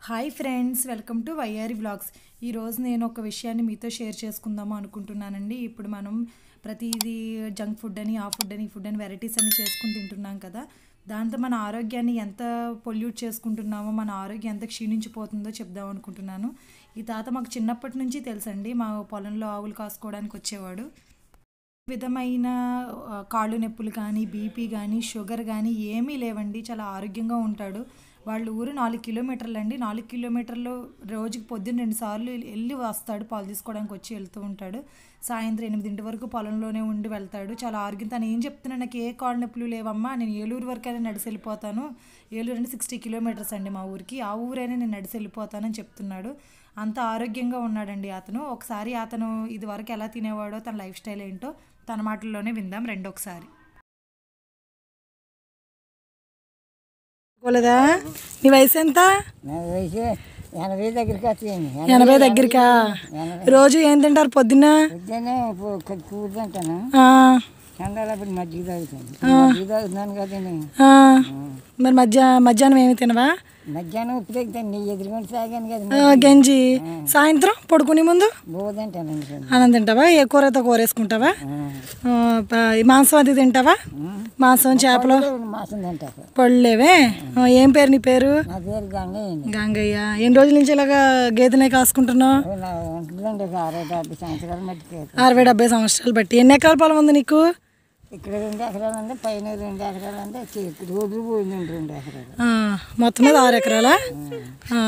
Hi friends welcome to YR vlogs ఈరోజు నేను ఒక విషయాన్ని మీతో షేర్ చేసుకుందాము అనుకుంటున్నానండి ఇప్పుడు మనం ప్రతిదీ జంక్ ఫుడ్ అని ఆ ఫుడ్ అని ఈ ఫుడ్ అని వెరైటీస్ అన్ని చేసుకుని తింటున్నాం కదా దాంతో మన ఆరోగ్యాన్ని ఎంత పొల్యూట్ చేసుకుంటున్నామో మన ఆరోగ్యం ఎంత క్షీణించిపోతుందో చెప్దాం అనుకుంటున్నాను ఈ తాత మాకు చిన్నప్పటి నుంచి తెలుసండి మా పొలంలో ఆవులు కాసుకోవడానికి వచ్చేవాడు విధమైన ఆ, కాళ్ళు నొప్పులు కానీ బీపీ కానీ షుగర్ కానీ ఏమీ లేవండి చాలా ఆరోగ్యంగా ఉంటాడు వాళ్ళ ఊరు నాలుగు కిలోమీటర్లు అండి నాలుగు కిలోమీటర్లు రోజుకి పొద్దున్న రెండు సార్లు వెళ్ళి వస్తాడు పాలు తీసుకోవడానికి వచ్చి వెళ్తూ ఉంటాడు సాయంత్రం ఎనిమిదింటి వరకు పొలంలోనే ఉండి వెళ్తాడు చాలా ఆరోగ్యం తను ఏం చెప్తున్నా నాకు ఏ కాళ్ళు నొప్పులు లేవమ్మా నేను ఏలూరు వరకైనా నడిచి వెళ్ళిపోతాను ఏలూరు అంటే సిక్స్టీ కిలోమీటర్స్ అండి మా ఊరికి ఆ ఊరైనా నేను నడిచి వెళ్ళిపోతానని చెప్తున్నాడు అంత ఆరోగ్యంగా ఉన్నాడండి అతను ఒకసారి అతను ఇది వరకు ఎలా తినేవాడో తన లైఫ్ స్టైల్ ఏంటో తన మాటల్లోనే విందాం రెండొకసారి కోలేదా నీ వయసు ఎంత నా వయసు ఎనభై దగ్గరికి వచ్చింది ఎనభై దగ్గరికా రోజు ఏం తింటారు పొద్దున్న పొద్దున్నే కొద్ది కూర తింటాను ఆ, చందాలప్పుడు మజ్జిగ తాగుతాను మజ్జిగ తాగుతున్నాను కదా నేను ఆ. మరి మధ్య మధ్యాహ్నం ఏమి తినవా మధ్యాహ్నం ఉప్పు తగ్గుతాను నీ ఎదురుకొని తాగాను కదా ఆ, గంజి సాయంత్రం పడుకునే ముందు బో తింటాను అనుకోండి అన్నం తింటావా ఏ కూరతో కూర వేసుకుంటావా ఆ, ప- ఈ మాంసం అది తింటావా మాంసం చేపలు మాసం తింటాను పళ్ళేవే ఆ, ఏం పేరు నీ పేరు నా పేరు గంగయ్యండి గంగయ్య ఎన్ని రోజుల నుంచి ఇలాగా గేదెనే కాసుకుంటున్నావు నా ఒంట్లో ఉండే ఒక అరవై డెబ్బై సంవత్సరాలు మట్టికి అరవై డెబ్బై సంవత్సరాలు బట్టి ఎన్ని ఎకరాల పొలం ఉంది నీకు ఇక్కడ రెండు ఎకరాలు ఉంది పైన రెండు ఎకరాలు ఉంది చి- రోడ్లు పోయింది రెండు ఎకరాలు ఆ, మొత్తం మీద ఆరు ఎకరాలా ఆ.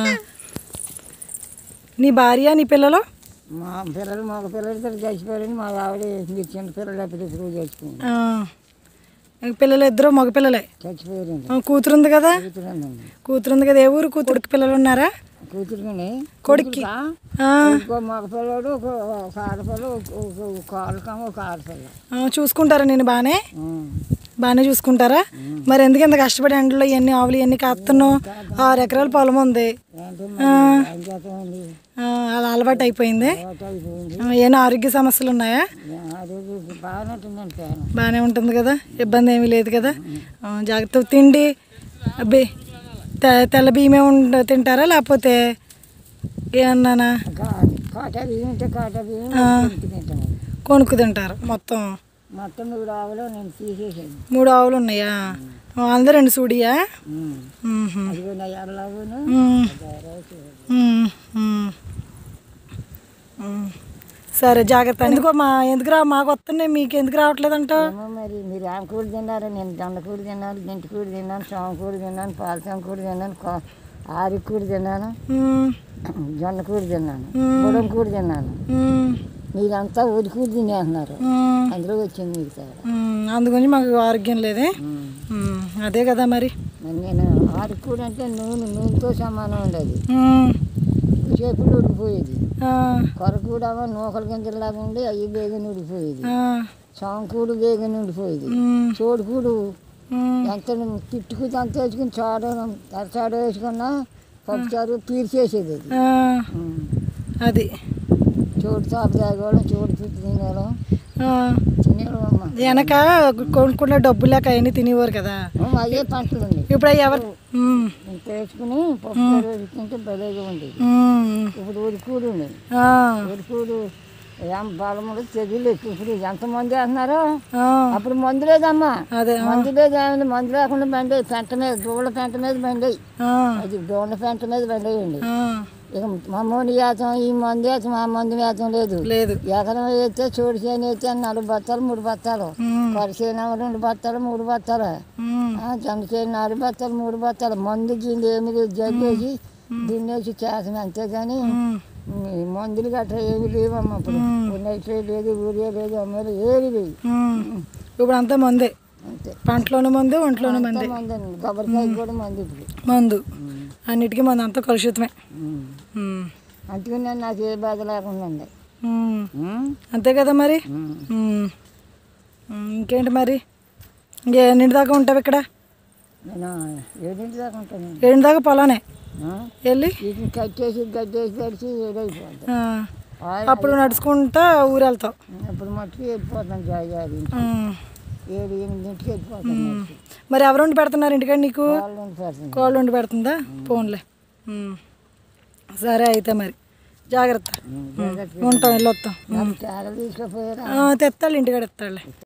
నీ భార్య నీ పిల్లలు మా పిల్లలు మగ పిల్లలతో చచ్చిపోయారని మా ఆవిడ మీరు చిన్న పిల్లలు ఎప్పుడు ఎప్పుడు చచ్చిపోయింది ఆ. పిల్లలు ఇద్దరు మగ పిల్లలే చచ్చిపోయారండి ఆ, కూతురుంది కదా కూతురుందండి కూతురుంది కదా ఏ ఊరు కూతురుకి పిల్లలు ఉన్నారా కూతురుని కొడుక్కి ఆ, ఇంకో మగ పిల్లడు ఒక ఒక ఆడపిల్ల ఒక- ఒక ఒక ఆడకమ్మ ఒక ఆడపిల్ల ఆ, చూసుకుంటారా నేను బాగానే ఉం. బాగానే చూసుకుంటారా మరి ఎందుకు ఇంత కష్టపడి ఎండలో ఇవన్నీ ఆవులు ఇవన్నీ కాస్తున్నావు ఆరు ఎకరాల పొలం ఉంది ఏంటి మరి ఏం చేస్తామండి ఆ, అలా అలవాటు అయిపోయింది అలవాటు అయిపోయింది ఆ, ఏమైనా ఆరోగ్య సమస్యలు ఉన్నాయా అది బాగానే ఉంటుందండి పేను బాగానే ఉంటుంది కదా ఇబ్బంది ఏమీ లేదు కదా ఆ, జాగ్రత్త తిండి అబ్బే తె- తెల్ల బియ్యమే ఉండ తింటారా లేకపోతే ఏమన్నానా కాటా బియ్యం ఉంటే కాటా బియ్యం తింటామండి కొనుక్కు తింటారు మొత్తం మొత్తం మూడు ఆవులు నేను తీసేసాను మూడు ఆవులు ఉన్నాయా ఆ, అందరూ రెండు సూడియా ఉం. మ్మ్హ. అదిగో నా ఎర్రలాగును మ్మ్. మ్మ్. మ్మ్. మ్మ్. సరే జాగ్రత్త ఎందుకో మా ఎందుకు రా మాకు వస్తున్నాయి మీకు ఎందుకు రావట్లేదంట ఏమో మరి మీరు ఆమె కూర తిన్నారు నేను దొండ కూర తిన్నాను గింటి కూర తిన్నాను సోమ కూర తిన్నాను పాలసం కూర తిన్నాను కో- ఆరి కూర తిన్నాను మ్మ్. జొన్న కూర తిన్నాను బుడం కూర తిన్నాను మ్మ్. మీరంతా ఉడి కూర తినేస్తున్నారు మ్మ్. అందులో వచ్చింది మీకు తేడా మ్మ్. అందుగురించి మాకు ఆరోగ్యం లేదే మ్మ్. అదే కదా మరి మరి నేను ఆరి కూర అంటే నూనె నూనెతో సమానం ఉండేది మ్మ్. చేపులు ఉడికిపోయేది ఆ, కొరకూడ నూకల గింజలాగా ఉండి అవి బేగని ఉడికిపోయేది ఆ, సోమకూడు బేగని ఉడికిపోయేది మ్మ్. చోడుకూడు మ్మ్. ఎంత తిట్టుకు అంత వేసుకుని చాడ తరచాడ వేసుకున్నా పప్పుచారు పీల్చేసేది అది ఆ, ఉం. అది చోటు చాప తాగేవాళ్ళం చోటు తిట్టు తినేవాళ్ళం ఆ, తినేవాళ్ళం అమ్మ వెనక కొనుక్కున్న డబ్బు లేక అవన్నీ తినేవారు కదా ఉం, అయ్యే పంటలు ఉంది ఇప్పుడు అవి ఎవరు మ్మ్. ఇంత వేసుకుని పప్పుచారు వేసుకుంటే భలేగా ఉండేది మ్మ్. ఇప్పుడు ఉడికూడు ఉంది ఆ, ఉడికూడు ఏం బలముడు తెగులు ఎక్కువ ఇప్పుడు ఎంతమంది వేస్తున్నారో ఆ, అప్పుడు మందు లేదమ్మా అదే ఆ, మందు లేదు ఏమైంది మందు లేకుండా బండి పెంట మీద దూళ్ళ పెంట మీద బండి ఆ, అది దూళ్ళ పెంట మీద బండి వేయండి ఆ, ఇక మా మోని వేతం ఈ మందు వేతం ఆ మందు వేతం లేదు లేదు ఎకరం వేస్తే చోటు చేను వేస్తే నాలుగు బత్తాలు మూడు బత్తాలు మ్మ్. వరి చేను రెండు బత్తాలు మూడు బత్తాలు మ్మ్. ఆ, జొన్న చేను నాలుగు బత్తాలు మూడు బత్తాలు మందు గింది ఏమి లేదు జగ్గేసి దున్నేసి చేసిన అంతేగాని మ్మ్. ఈ మందులు గట్రా ఏమి లేవమ్మా ఇప్పుడు నైట్రే లేదు ఊరియా లేదు అమ్మలు ఏమి లేవు మ్మ్. ఇప్పుడు అంతా మందే అంతే పంటలోను మందు ఒంట్లోను మందే మంది కొబ్బరికాయ కూడా మంది ఇప్పుడు మందు అన్నిటికీ మందు అంతా కలుషితమే ఉమ్. మ్మ్. అందుకని నాకు ఏ బాధ లేకుండా ఉంది మ్మ్. ఉమ్. అంతే కదా మరి ఉమ్. మ్మ్. మ్మ్. ఇంకేంటి మరి ఇంకెన్నింటి దాకా ఉంటావు ఇక్కడ నేను ఏడింటి దాకా ఉంటాను ఏడు దాకా పొలానే ఆ? వెళ్ళి వీటిని కట్టేసి గడ్డేసి పెడిచి ఏడైపోతుంది ఆ, అప్పుడు నడుచుకుంటా ఊరు వెళ్తావు ఇప్పుడు మట్టుకు వెళ్ళిపోతాను జాయి మ్మ్. ఏడు ఎనిమిదింటికి వెళ్ళిపోతాను మట్టుకు. మరి ఎవరు వండి పెడుతున్నారు ఇంటికాడ నీకు వాళ్ళు ఉండి పెడతాను కోళ్ళు వండి పెడుతుందా ఫోన్లే మ్మ్. సరే అయితే మరి జాగ్రత్త ఉంటాం వెళ్ళొస్తాం చాగలు తీసుకుపోయారా తెస్తాడు ఇంటికాడ ఎత్తాడులే